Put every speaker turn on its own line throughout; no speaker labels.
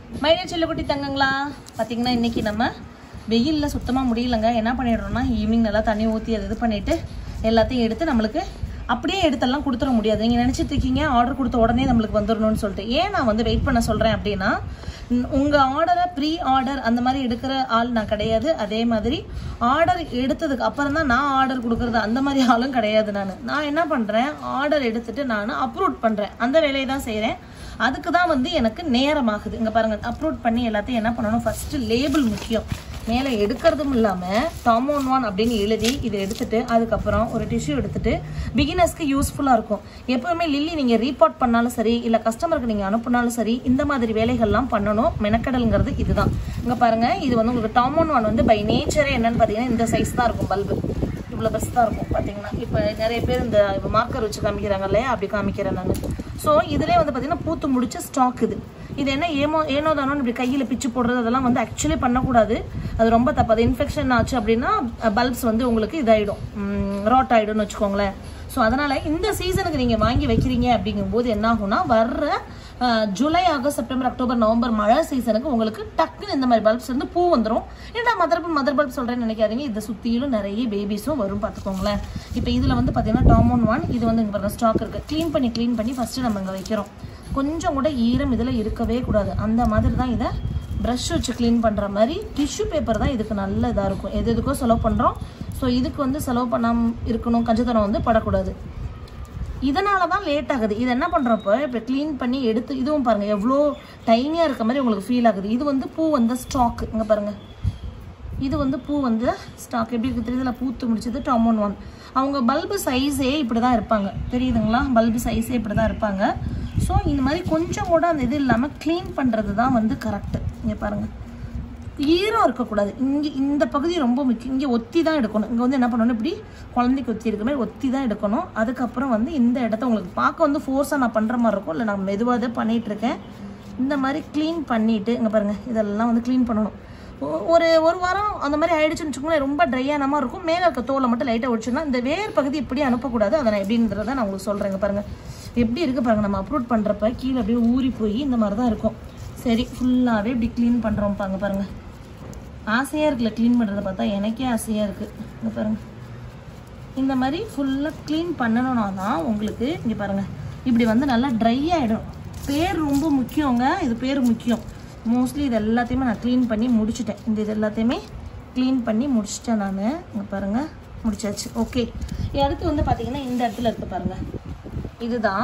my dear செல்லக்குட்டி தங்கங்களா பார்த்தீங்கன்னா இன்னைக்கு நம்ம வெயிலில் சுத்தமாக முடியலங்க என்ன பண்ணிடுறோம்னா ஈவினிங் நல்லா தண்ணி ஊற்றி அது இது பண்ணிட்டு எல்லாத்தையும் எடுத்து நம்மளுக்கு அப்படியே எடுத்தெல்லாம் கொடுத்துட முடியாது நீங்கள் நினச்சிட்டு இருக்கீங்க ஆர்டர் கொடுத்த உடனே நம்மளுக்கு வந்துடணும்னு சொல்லிட்டு ஏன் நான் வந்து வெயிட் பண்ண சொல்கிறேன் அப்படின்னா உங்கள் ஆர்டரை ப்ரீ ஆர்டர் அந்த மாதிரி எடுக்கிற ஆள் நான் கிடையாது அதே மாதிரி ஆர்டர் எடுத்ததுக்கு அப்புறம் தான் நான் ஆர்டர் கொடுக்குறது அந்த மாதிரி ஆளும் கிடையாது நான் நான் என்ன பண்ணுறேன் ஆர்டர் எடுத்துட்டு நான் அப்ரூவ் பண்ணுறேன் அந்த வேலையை தான் செய்கிறேன் அதுக்கு தான் வந்து எனக்கு நேரமாகுது இங்கே பாருங்கள் அப்ரூவ் பண்ணி எல்லாத்தையும் என்ன பண்ணணும் ஃபஸ்ட்டு லேபிள் முக்கியம் மேலே எடுக்கிறதும் இல்லாமல் டாமோன் ஒன் அப்படின்னு எழுதி இதை எடுத்துட்டு அதுக்கப்புறம் ஒரு டிஷ்யூ எடுத்துட்டு பிகினர்ஸ்க்கு யூஸ்ஃபுல்லாக இருக்கும் எப்பவுமே லில்லி நீங்கள் ரீபார்ட் பண்ணாலும் சரி இல்லை கஸ்டமருக்கு நீங்கள் அனுப்புனாலும் சரி இந்த மாதிரி வேலைகள்லாம் பண்ணணும் மெனக்கடலுங்கிறது இதுதான் இங்கே பாருங்கள் இது வந்து உங்களுக்கு டாமோன் ஒன் வந்து பை நேச்சரே என்னன்னு பார்த்தீங்கன்னா இந்த சைஸ் தான் இருக்கும் பல்பு இவ்வளோ பெஸ்ட் தான் இருக்கும் பார்த்தீங்கன்னா இப்போ நிறைய பேர் இந்த இப்போ மார்க்கர் வச்சு காமிக்கிறாங்க இல்லையா அப்படி காமிக்கிறேன் நான் ஸோ இதிலே வந்து பார்த்தீங்கன்னா பூத்து முடிச்ச ஸ்டாக் இது இது என்ன ஏமோ ஏனோ தானோ இப்படி கையில் பிச்சு போடுறது அதெல்லாம் வந்து ஆக்சுவலி பண்ணக்கூடாது அது ரொம்ப தப்பு அது இன்ஃபெக்ஷன் ஆச்சு அப்படின்னா பல்ப்ஸ் வந்து உங்களுக்கு இதாயிடும் ராட் ஆயிடும்னு வச்சுக்கோங்களேன் ஸோ அதனால் இந்த சீசனுக்கு நீங்கள் வாங்கி வைக்கிறீங்க அப்படிங்கும்போது என்ன ஆகும்னா வர்ற அஹ், July August September October November மழை சீசனுக்கு உங்களுக்கு டக்குன்னு இந்த மாதிரி பல்ப்ஸ் வந்து பூ வந்துடும் ஏன்னா மதர் மதர் பல்ப் சொல்கிறேன்னு நினைக்காதீங்க இதை சுற்றிலும் நிறைய பேபிஸும் வரும் பார்த்துக்கோங்களேன் இப்போ இதில் வந்து பார்த்தீங்கன்னா டாமோன் ஒன் இது வந்து இங்கே பாருங்க ஸ்டாக் இருக்குது க்ளீன் பண்ணி க்ளீன் பண்ணி ஃபஸ்ட்டு நம்ம இங்கே வைக்கிறோம் கொஞ்சம் கூட ஈரம் இதில் இருக்கவே கூடாது அந்த மாதிரி தான் இதை ப்ரஷ் வச்சு க்ளீன் பண்ணுற மாதிரி டிஷ்யூ பேப்பர் தான் இதுக்கு நல்ல இதாக இருக்கும் எது எதுக்கோ செலவு பண்ணுறோம் ஸோ இதுக்கு வந்து செலவு பண்ணாமல் இருக்கணும் கஞ்சத்தனம் வந்து படக்கூடாது இதனால தான் லேட் ஆகுது இது என்ன பண்ணுறப்போ இப்போ க்ளீன் பண்ணி எடுத்து இதுவும் பாருங்கள் எவ்வளோ டைனியாக இருக்க மாதிரி உங்களுக்கு ஃபீல் ஆகுது இது வந்து பூ வந்த ஸ்டாக் இங்கே பாருங்கள் இது வந்து பூ வந்து ஸ்டாக் எப்படி இருக்குது தெரியுதுல பூத்து முடிச்சது டாமோன் ஒன் அவங்க பல்பு சைஸே இப்படி தான் இருப்பாங்க தெரியுதுங்களா பல்பு சைஸே இப்படி தான் இருப்பாங்க ஸோ இந்த மாதிரி கொஞ்சம் கூட அந்த இது இல்லாமல் க்ளீன் பண்ணுறது தான் வந்து கரெக்டு இங்கே பாருங்கள் ஈரம் இருக்கக்கூடாது இங்கே இந்த பகுதி ரொம்ப முக்கியம் இங்கே ஒத்தி தான் எடுக்கணும் இங்கே வந்து என்ன பண்ணணும் இப்படி குழந்தைக்கு ஒத்தி இருக்கிற மாதிரி ஒத்தி தான் எடுக்கணும் அதுக்கப்புறம் வந்து இந்த இடத்த உங்களுக்கு பார்க்க வந்து ஃபோர்ஸாக நான் பண்ணுற மாதிரி இருக்கும் இல்லை நான் மெதுவாக தான் பண்ணிகிட்டு இருக்கேன் இந்த மாதிரி க்ளீன் பண்ணிவிட்டு இங்கே பாருங்கள் இதெல்லாம் வந்து க்ளீன் பண்ணணும் ஒ- ஒரு ஒரு வாரம் அந்த மாதிரி ஆயிடுச்சுன்னு வச்சுக்கோங்களேன் ரொம்ப ட்ரையான மாதிரி இருக்கும் மேலே இருக்க தோலை மட்டும் லைட்டாக ஒடிச்சிடலாம் இந்த வேர் பகுதி இப்படி அனுப்பக்கூடாது அதை நான் எப்படின்றத நான் உங்களுக்கு சொல்கிறேங்க பாருங்கள் எப்படி இருக்குது பாருங்கள் நம்ம அப்லோட் பண்ணுறப்ப கீழே அப்படியே ஊறி போய் இந்த மாதிரி தான் இருக்கும் சரி ஃபுல்லாகவே இப்படி க்ளீன் பண்ணுறோம் பாங்க பாருங்கள் ஆசையாக இருக்குல்ல க்ளீன் பண்ணுறதை பார்த்தா எனக்கே ஆசையாக இருக்குது இங்கே பாருங்கள் இந்த மாதிரி ஃபுல்லாக க்ளீன் பண்ணணும்னா தான் உங்களுக்கு இங்கே பாருங்கள் இப்படி வந்து நல்லா ட்ரை ஆகிடும் பேர் ரொம்ப முக்கியங்க இது பேர் முக்கியம் மோஸ்ட்லி இது எல்லாத்தையுமே நான் க்ளீன் பண்ணி முடிச்சிட்டேன் இந்த இது எல்லாத்தையுமே க்ளீன் பண்ணி முடிச்சிட்டேன் நான் இங்கே பாருங்கள் முடிச்சாச்சு ஓகே அடுத்து வந்து பார்த்தீங்கன்னா இந்த இடத்துல இருக்குது பாருங்கள் இதுதான்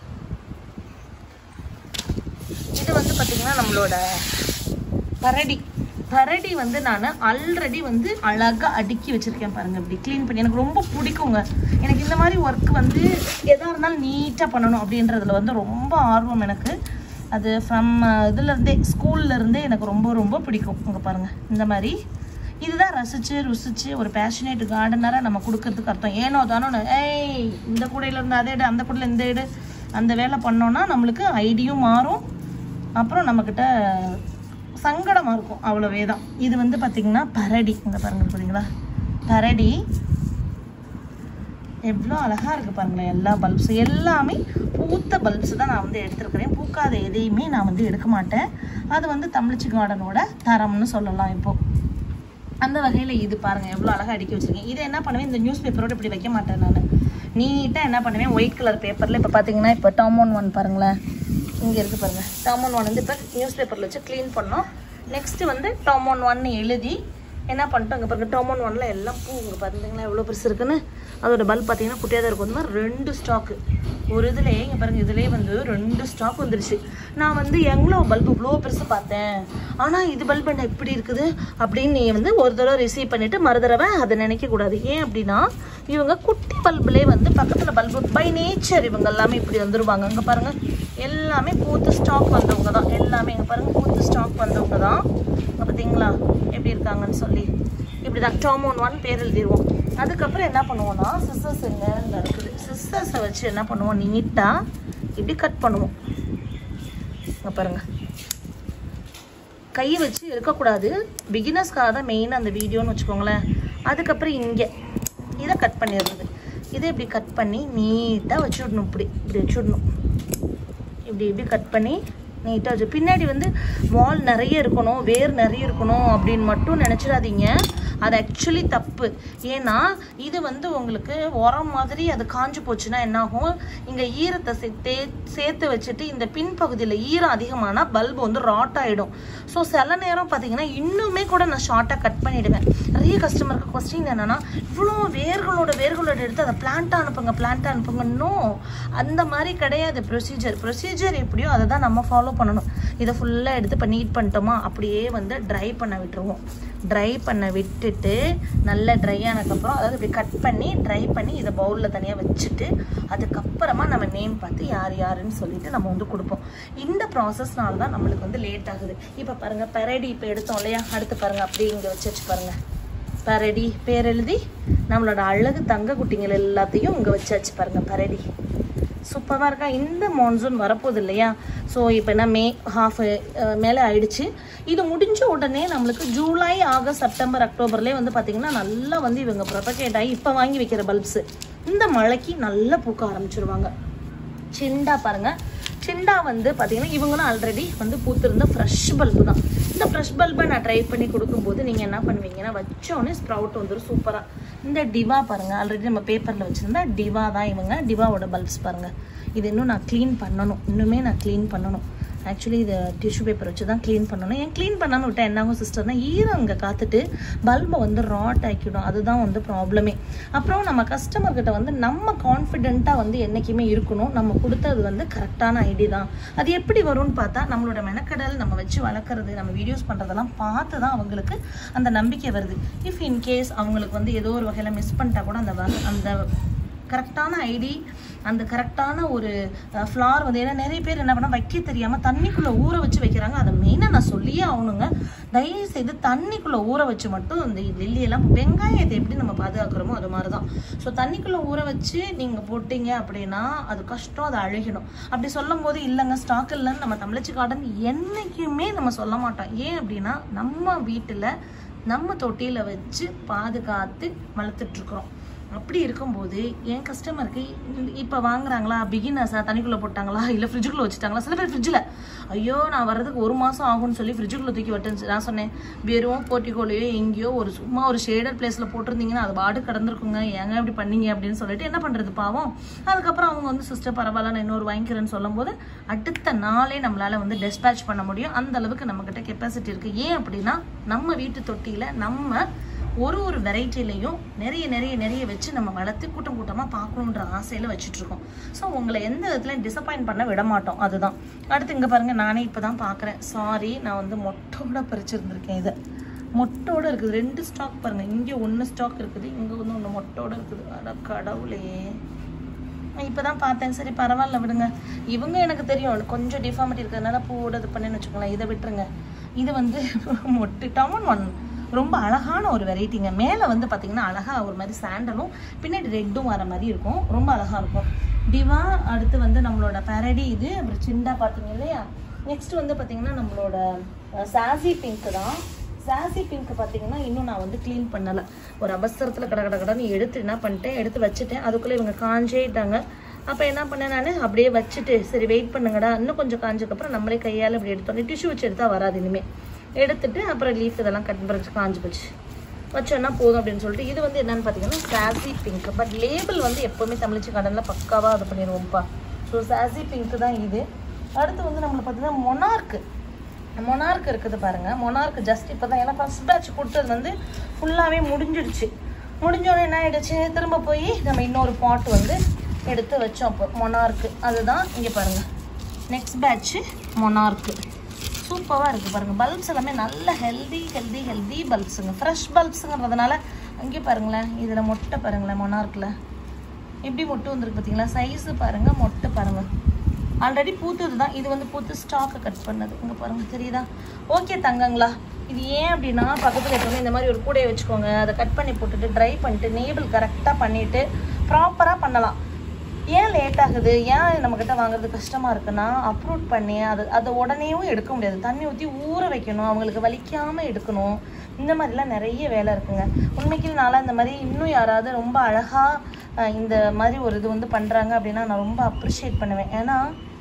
இது வந்து பார்த்தீங்கன்னா நம்மளோட பரடி பரடி வந்து நான் ஆல்ரெடி வந்து அழகாக அடுக்கி வச்சுருக்கேன் பாருங்கள் இப்படி க்ளீன் பண்ணி எனக்கு ரொம்ப பிடிக்குங்க எனக்கு இந்த மாதிரி ஒர்க் வந்து எதாக இருந்தாலும் நீட்டாக பண்ணணும் அப்படின்றதுல வந்து ரொம்ப ஆர்வம் எனக்கு அது ஃப்ரம் இதுலேருந்தே ஸ்கூல்லேருந்தே எனக்கு ரொம்ப ரொம்ப பிடிக்கும் இங்கே பாருங்கள் இந்த மாதிரி இதுதான் ரசித்து ருசித்து ஒரு பேஷனேட் கார்டனராக நம்ம கொடுக்கறதுக்கு அர்த்தம் ஏனோ தானோ ஏய் இந்த கூடையில இருந்து அதே இடு அந்த கூடையில் இந்த இடு அந்த வேலை பண்ணோன்னா நம்மளுக்கு ஐடியும் மாறும் அப்புறம் நம்மக்கிட்ட சங்கடமாக இருக்கும் அவ்வளவே தான் இது வந்து பார்த்திங்கன்னா பரடி இங்கே பாருங்க பார்த்தீங்களா பரடி எவ்வளோ அழகாக இருக்குது பாருங்களேன் எல்லா பல்ப்ஸ் எல்லாமே பூத்த பல்ப்ஸ் தான் நான் வந்து எடுத்திருக்கிறேன் பூக்காத எதையுமே நான் வந்து எடுக்க மாட்டேன் அது வந்து தமிழ்ச்சி கார்டனோட தரம்னு சொல்லலாம் இப்போது அந்த வகையில் இது பாருங்கள் எவ்வளோ அழகாக அடுக்கி வச்சிருக்கேன் இதை என்ன பண்ணுவேன் இந்த நியூஸ் பேப்பரோட இப்படி வைக்க மாட்டேன் நான் நீட்டாக என்ன பண்ணுவேன் ஒயிட் கலர் பேப்பரில் இப்போ பார்த்தீங்கன்னா இப்போ டாமோன் ஒன் பாருங்களேன் இங்கே இருக்குது பாருங்கள் டாமோன் ஒன் வந்து இப்போ நியூஸ் பேப்பரில் வச்சு க்ளீன் பண்ணோம் நெக்ஸ்ட்டு வந்து டாமோன் ஒன்னு எழுதி என்ன பண்ணிட்டோம் இங்கே பாருங்க டாமோன் ஒன்ல எல்லாம் பூ இங்கே பார்த்தீங்களா எவ்வளோ பெருசு இருக்குன்னு அதோட பல்ப் பார்த்தீங்கன்னா குட்டியாக தான் இருக்கும் இந்த மாதிரி ரெண்டு ஸ்டாக்கு ஒரு இதுலேயே இங்கே பாருங்க இதுலேயே வந்து ரெண்டு ஸ்டாக் வந்துருச்சு நான் வந்து எங்களோ பல்ப் இவ்வளோ பெருசு பார்த்தேன் ஆனால் இது பல்ப் என்ன இப்படி இருக்குது அப்படின்னு நீ வந்து ஒரு தடவை ரிசீவ் பண்ணிவிட்டு மறு தடவை அதை நினைக்கக்கூடாது ஏன் அப்படின்னா இவங்க குட்டி பல்புலேயே வந்து பக்கத்தில் பல்பு பை நேச்சர் இவங்க எல்லாமே இப்படி வந்துருவாங்க இங்கே பாருங்கள் எல்லாமே பூத்து ஸ்டாக் வந்தவங்க தான் எல்லாமே இங்கே பாருங்கள் பூத்து ஸ்டாக் வந்தவங்க தான் இங்கே பார்த்தீங்களா எப்படி இருக்காங்கன்னு சொல்லி இப்படி தான் டாமோன் ஒன் பேர் எழுதிடுவோம் அதுக்கப்புறம் என்ன பண்ணுவோம்னா சிஸ்டர்ஸ் எங்கே இருக்குது சிஸ்டர்ஸை வச்சு என்ன பண்ணுவோம் நீட்டாக இப்படி கட் பண்ணுவோம் இங்கே பாருங்க கை வச்சு இருக்கக்கூடாது பிகினர்ஸ்க்காக தான் மெயின் அந்த வீடியோன்னு வச்சுக்கோங்களேன் அதுக்கப்புறம் இங்கே இதை கட் பண்ணிடுறது இதை இப்படி கட் பண்ணி நீட்டாக வச்சுடணும் இப்படி இப்படி வச்சுடணும் இப்படி இப்படி கட் பண்ணி நீட்டாக வச்சு பின்னாடி வந்து வால் நிறைய இருக்கணும் வேர் நிறைய இருக்கணும் அப்படின்னு மட்டும் நினச்சிடாதீங்க அது ஆக்சுவலி தப்பு ஏன்னா இது வந்து உங்களுக்கு உரம் மாதிரி அது காஞ்சு போச்சுன்னா என்னாகும் இங்கே ஈரத்தை சேர்த்தே சேர்த்து வச்சுட்டு இந்த பின்பகுதியில் ஈரம் அதிகமானால் பல்பு வந்து ராட் ஆகிடும் ஸோ சில நேரம் பார்த்தீங்கன்னா இன்னுமே கூட நான் ஷார்ட்டாக கட் பண்ணிடுவேன் நிறைய கஸ்டமருக்கு கொஸ்டின் என்னன்னா இவ்வளோ வேர்களோட வேர்களோட எடுத்து அதை பிளான்ட்டாக அனுப்புங்க பிளான்ட்டாக அனுப்புங்க நோ அந்த மாதிரி கிடையாது ப்ரொசீஜர் ப்ரொசீஜர் எப்படியோ அதை தான் நம்ம ஃபாலோ பண்ணணும் இதை ஃபுல்லாக எடுத்து இப்போ நீட் பண்ணிட்டோமா அப்படியே வந்து ட்ரை பண்ண விட்டுருவோம் ட்ரை பண்ண விட்டுட்டு நல்லா ட்ரை ஆனதுக்கப்புறம் அதாவது இப்படி கட் பண்ணி ட்ரை பண்ணி இதை பவுலில் தனியாக வச்சுட்டு அதுக்கப்புறமா நம்ம நேம் பார்த்து யார் யாருன்னு சொல்லிட்டு நம்ம வந்து கொடுப்போம் இந்த ப்ராசஸ்னால தான் நம்மளுக்கு வந்து லேட் ஆகுது இப்போ பாருங்கள் பெரடி இப்போ எடுத்தோம் இல்லையா அடுத்து பாருங்கள் அப்படியே இங்கே வச்சு வச்சு பாருங்கள் பரடி பேர் எழுதி நம்மளோட அழகு தங்க குட்டிங்கள் எல்லாத்தையும் இங்கே வச்சாச்சு பாருங்க பரடி சூப்பராக இருக்கா இந்த மான்சூன் வரப்போகுது இல்லையா ஸோ இப்போ என்ன மே ஹாஃப் மேலே ஆயிடுச்சு இது முடிஞ்ச உடனே நம்மளுக்கு ஜூலை ஆகஸ்ட் செப்டம்பர் அக்டோபர்லேயே வந்து பார்த்திங்கன்னா நல்லா வந்து இவங்க ப்ரொபகேட் ஆகி இப்போ வாங்கி வைக்கிற பல்ப்ஸு இந்த மழைக்கு நல்லா பூக்க ஆரம்பிச்சிருவாங்க சிண்டா பாருங்க சிண்டா வந்து பார்த்தீங்கன்னா இவங்களும் ஆல்ரெடி வந்து பூத்திருந்த ஃப்ரெஷ் பல்பு தான் இந்த ஃப்ரெஷ் பல்பை நான் ட்ரை பண்ணி கொடுக்கும்போது நீங்கள் என்ன பண்ணுவீங்கன்னா வச்சோடனே ஸ்ப்ரவுட் வந்துடும் சூப்பராக இந்த டிவா பாருங்கள் ஆல்ரெடி நம்ம பேப்பரில் வச்சுருந்தா டிவா தான் இவங்க டிவாவோட பல்ப்ஸ் பாருங்கள் இது இன்னும் நான் க்ளீன் பண்ணணும் இன்னுமே நான் க்ளீன் பண்ணணும் ஆக்சுவலி இது டிஷ்யூ பேப்பர் வச்சு தான் க்ளீன் பண்ணணும் ஏன் க்ளீன் பண்ணாமல் விட்டால் என்னாகும் சிஸ்டர்னா ஈரம் அங்கே காத்துட்டு பல்பை வந்து ராட் ஆக்கிடும் அதுதான் வந்து ப்ராப்ளமே அப்புறம் நம்ம கஸ்டமர்கிட்ட வந்து நம்ம கான்ஃபிடென்ட்டாக வந்து என்றைக்குமே இருக்கணும் நம்ம கொடுத்தது வந்து கரெக்டான ஐடி தான் அது எப்படி வரும்னு பார்த்தா நம்மளோட மெனக்கடல் நம்ம வச்சு வளர்க்குறது நம்ம வீடியோஸ் பண்ணுறதெல்லாம் பார்த்து தான் அவங்களுக்கு அந்த நம்பிக்கை வருது இஃப் இன்கேஸ் அவங்களுக்கு வந்து ஏதோ ஒரு வகையில் மிஸ் பண்ணிட்டா கூட அந்த வ- அந்த கரெக்டான ஐடி அந்த கரெக்டான ஒரு ஃப்ளார் வந்து ஏன்னா நிறைய பேர் என்ன பண்ணால் வைக்க தெரியாமல் தண்ணிக்குள்ளே ஊற வச்சு வைக்கிறாங்க அதை மெயினாக நான் சொல்லியே ஆகணுங்க தயவு செய்து தண்ணிக்குள்ளே ஊற வச்சு மட்டும் இந்த லில்லியெல்லாம் வெங்காயத்தை எப்படி நம்ம பாதுகாக்கிறோமோ அது மாதிரி தான் ஸோ தண்ணிக்குள்ளே ஊற வச்சு நீங்கள் போட்டீங்க அப்படின்னா அது கஷ்டம் அது அழுகிடும் அப்படி சொல்லும் போது இல்லைங்க ஸ்டாக் இல்லைன்னு நம்ம தமிழச்சி கார்டன் என்றைக்குமே நம்ம சொல்ல மாட்டோம் ஏன் அப்படின்னா நம்ம வீட்டில் நம்ம தொட்டியில் வச்சு பாதுகாத்து வளர்த்துட்ருக்குறோம் அப்படி இருக்கும்போது என் கஸ்டமருக்கு இப்போ வாங்குறாங்களா பிகினர்ஸா தண்ணிக்குள்ளே போட்டாங்களா இல்லை ஃப்ரிட்ஜுக்குள்ளே வச்சுட்டாங்களா சில பேர் ஃப்ரிட்ஜில் ஐயோ நான் வர்றதுக்கு ஒரு மாதம் ஆகும்னு சொல்லி ஃப்ரிட்ஜுக்குள்ளே தூக்கி விட்டுருந்துச்சு நான் சொன்னேன் வெறும் போர்ட்டிகோலையோ எங்கேயோ ஒரு சும்மா ஒரு ஷேடட் பிளேஸில் போட்டிருந்தீங்கன்னா அது பாடு கடந்திருக்குங்க ஏங்க இப்படி பண்ணீங்க அப்படின்னு சொல்லிட்டு என்ன பண்ணுறது பாவம் அதுக்கப்புறம் அவங்க வந்து சிஸ்டர் பரவாயில்ல நான் இன்னொரு வாங்கிக்கிறேன்னு சொல்லும்போது அடுத்த நாளே நம்மளால் வந்து டிஸ்பேச் பண்ண முடியும் அந்த அளவுக்கு நம்மக்கிட்ட கெப்பாசிட்டி இருக்குது ஏன் அப்படின்னா நம்ம வீட்டு தொட்டியில் நம்ம ஒரு ஒரு வெரைட்டிலையும் நிறைய நிறைய நிறைய வச்சு நம்ம வளர்த்து கூட்டம் கூட்டமாக பார்க்கணுன்ற ஆசையில் வச்சுட்ருக்கோம் ஸோ உங்களை எந்த விதத்துலையும் டிசப்பாயின்ட் பண்ண விட மாட்டோம் அதுதான் அடுத்து இங்கே பாருங்கள் நானே இப்போ தான் பார்க்குறேன் சாரி நான் வந்து மொட்டோட பறிச்சிருந்துருக்கேன் இதை மொட்டோட இருக்குது ரெண்டு ஸ்டாக் பாருங்கள் இங்கே ஒன்று ஸ்டாக் இருக்குது இங்கே வந்து ஒன்று மொட்டோட இருக்குது அட கடவுளே நான் இப்போ தான் பார்த்தேன் சரி பரவாயில்ல விடுங்க இவங்க எனக்கு தெரியும் கொஞ்சம் டிஃபார்மிட்டி இருக்கிறதுனால பூவோட இது பண்ணேன்னு வச்சுக்கோங்களேன் இதை விட்டுருங்க இது வந்து மொட்டு டவுன் ஒன் ரொம்ப அழகான ஒரு வெரைட்டிங்க மேலே வந்து பார்த்தீங்கன்னா அழகாக ஒரு மாதிரி சாண்டலும் பின்னாடி ரெட்டும் வர மாதிரி இருக்கும் ரொம்ப அழகாக இருக்கும் டிவா அடுத்து வந்து நம்மளோட பேரடி இது அப்புறம் சிண்டா பார்த்தீங்க இல்லையா நெக்ஸ்ட் வந்து பார்த்தீங்கன்னா நம்மளோட சாசி பிங்க் தான் சாசி பிங்க் பார்த்தீங்கன்னா இன்னும் நான் வந்து க்ளீன் பண்ணலை ஒரு அவசரத்தில் கட கட கடன்னு எடுத்து என்ன பண்ணிட்டேன் எடுத்து வச்சுட்டேன் அதுக்குள்ளே இவங்க காஞ்சேட்டாங்க அப்போ என்ன பண்ணேன் நான் அப்படியே வச்சுட்டு சரி வெயிட் பண்ணுங்கடா இன்னும் கொஞ்சம் காஞ்சதுக்கப்புறம் நம்மளே கையால் இப்படி எடுத்தோன்னே டிஷ்யூ வச்சு எடுத்தால் வராது இனிமேல் எடுத்துட்டு அப்புறம் லீஃப் இதெல்லாம் கட் பண்ணி காஞ்சு போச்சு வச்சோன்னா போதும் அப்படின்னு சொல்லிட்டு இது வந்து என்னன்னு பார்த்தீங்கன்னா சாசி பிங்க் பட் லேபிள் வந்து எப்போவுமே தமிழ்ச்சி கார்டனில் பக்காவாக அது பண்ணிடுவோம்ப்பா ஸோ சாசி பிங்க் தான் இது அடுத்து வந்து நம்மளுக்கு பார்த்தீங்கன்னா மொனார்க்கு மொனார்க் இருக்குது பாருங்க மொனார்க் ஜஸ்ட் இப்போ தான் ஏன்னா ஃபர்ஸ்ட் பேட்ச் கொடுத்தது வந்து ஃபுல்லாகவே முடிஞ்சிடுச்சு முடிஞ்சோடனே என்ன ஆயிடுச்சு திரும்ப போய் நம்ம இன்னொரு பாட் வந்து எடுத்து வச்சோம் அப்போ மொனார்க்கு அதுதான் இங்கே பாருங்க நெக்ஸ்ட் பேட்ச்சு மொனார்க்கு சூப்பராக இருக்குது பாருங்கள் பல்ப்ஸ் எல்லாமே நல்ல ஹெல்தி ஹெல்தி ஹெல்தி பல்ப்ஸுங்க ஃப்ரெஷ் பல்ப்ஸுங்கிறதுனால அங்கே பாருங்களேன் இதில் மொட்டை பாருங்களேன் மொனார்க்கில் எப்படி மொட்டு வந்திருக்கு பார்த்தீங்களா சைஸு பாருங்கள் மொட்டை பாருங்கள் ஆல்ரெடி பூத்தது தான் இது வந்து பூத்து ஸ்டாக்கை கட் பண்ணது இங்கே பாருங்கள் தெரியுதா ஓகே தங்கங்களா இது ஏன் அப்படின்னா பக்கத்தில் இருக்கவங்க இந்த மாதிரி ஒரு கூடையை வச்சுக்கோங்க அதை கட் பண்ணி போட்டுட்டு ட்ரை பண்ணிட்டு நேபிள் கரெக்டாக பண்ணிவிட்டு ப்ராப்பராக பண்ணலாம் ஏன் லேட் ஆகுது ஏன் நம்மக்கிட்ட வாங்குறது கஷ்டமாக இருக்குன்னா அப்ரூட் பண்ணி அது அதை உடனேயும் எடுக்க முடியாது தண்ணி ஊற்றி ஊற வைக்கணும் அவங்களுக்கு வலிக்காமல் எடுக்கணும் இந்த மாதிரிலாம் நிறைய வேலை இருக்குங்க உண்மைக்கு நாளாக இந்த மாதிரி இன்னும் யாராவது ரொம்ப அழகாக இந்த மாதிரி ஒரு இது வந்து பண்ணுறாங்க அப்படின்னா நான் ரொம்ப அப்ரிஷியேட் பண்ணுவேன் ஏன்னா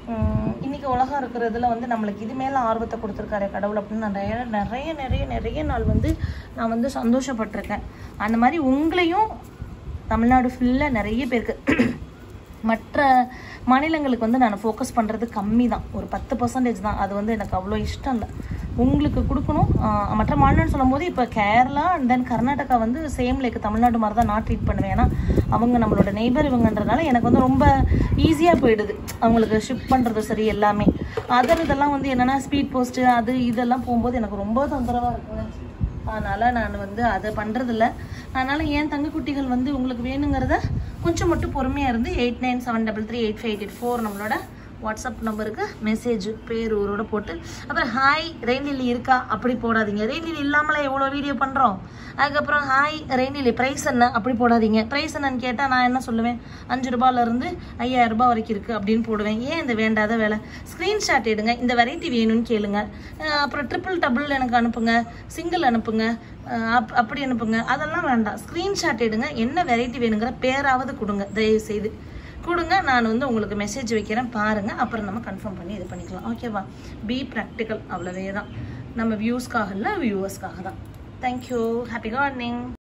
உம், இன்னைக்கு உலகம் இருக்கிறதுல வந்து நம்மளுக்கு இது மேலே ஆர்வத்தை கொடுத்துருக்காரு கடவுள் அப்படின்னு நான் நிறைய நிறைய நிறைய நிறைய நாள் வந்து நான் வந்து சந்தோஷப்பட்டிருக்கேன் அந்த மாதிரி உங்களையும் தமிழ்நாடு ஃபுல்லாக நிறைய பேருக்கு மற்ற மாநிலங்களுக்கு வந்து நான் ஃபோக்கஸ் பண்ணுறது கம்மி தான் ஒரு பத்து பர்சன்டேஜ் தான் அது வந்து எனக்கு அவ்வளோ இஷ்டம் இல்லை உங்களுக்கு கொடுக்கணும் ஆஹ் மற்ற மாநிலம்னு சொல்லும்போது இப்போ கேரளா அண்ட் தென் கர்நாடகா வந்து சேம் லைக் தமிழ்நாடு மாதிரி தான் நான் ட்ரீட் பண்ணுவேன் ஏன்னா அவங்க நம்மளோட நெய்பர் இவங்கன்றதுனால எனக்கு வந்து ரொம்ப ஈஸியாக போயிடுது அவங்களுக்கு ஷிப் பண்ணுறது சரி எல்லாமே அதர் இதெல்லாம் வந்து என்னென்னா ஸ்பீட் போஸ்ட்டு அது இதெல்லாம் போகும்போது எனக்கு ரொம்ப தொந்தரவாக இருக்குங்க அதனால் நான் வந்து அதை பண்ணுறதில்ல அதனால் என் தங்க குட்டிகள் வந்து உங்களுக்கு வேணுங்கிறத கொஞ்சம் மட்டும் பொறுமையாக இருந்து eight nine seven double three eight five eight eight four நம்மளோட வாட்ஸ்அப் நம்பருக்கு மெசேஜ் பேர் ஊரோட போட்டு அப்புறம் ஹாய் ரெயின்லிலி இருக்கா அப்படி போடாதீங்க ரெயின்லிலி இல்லாமலே எவ்வளோ வீடியோ பண்ணுறோம் அதுக்கப்புறம் ஹாய் ரெயின்லிலி ப்ரைஸ் என்ன அப்படி போடாதீங்க ப்ரைஸ் என்னன்னு கேட்டால் நான் என்ன சொல்லுவேன் அஞ்சு ரூபாயிலேருந்து ஐயாயிரம் ரூபாய் வரைக்கும் இருக்குது அப்படின்னு போடுவேன் ஏன் இந்த வேண்டாத வேலை ஸ்க்ரீன்ஷாட் எடுங்க இந்த வெரைட்டி வேணும்னு கேளுங்க அஹ் அப்புறம் ட்ரிபிள் டபுள் எனக்கு அனுப்புங்க சிங்கிள் அனுப்புங்க அஹ் அப் அப்படி அனுப்புங்க அதெல்லாம் வேண்டாம் ஸ்க்ரீன்ஷாட் எடுங்க என்ன வெரைட்டி வேணுங்கிற பேராவது கொடுங்க தயவு செய்து கொடுங்க நான் வந்து உங்களுக்கு மெசேஜ் வைக்கிறேன் பாருங்க அப்புறம் நம்ம கன்ஃபார்ம் பண்ணி இது பண்ணிக்கலாம் ஓகேவா பி ப்ராக்டிக்கல் அவ்வளவே தான் நம்ம வியூஸ்க்காக இல்லை வியூவர்ஸ்க்காக தான் தேங்க்யூ ஹாப்பி கார்டனிங்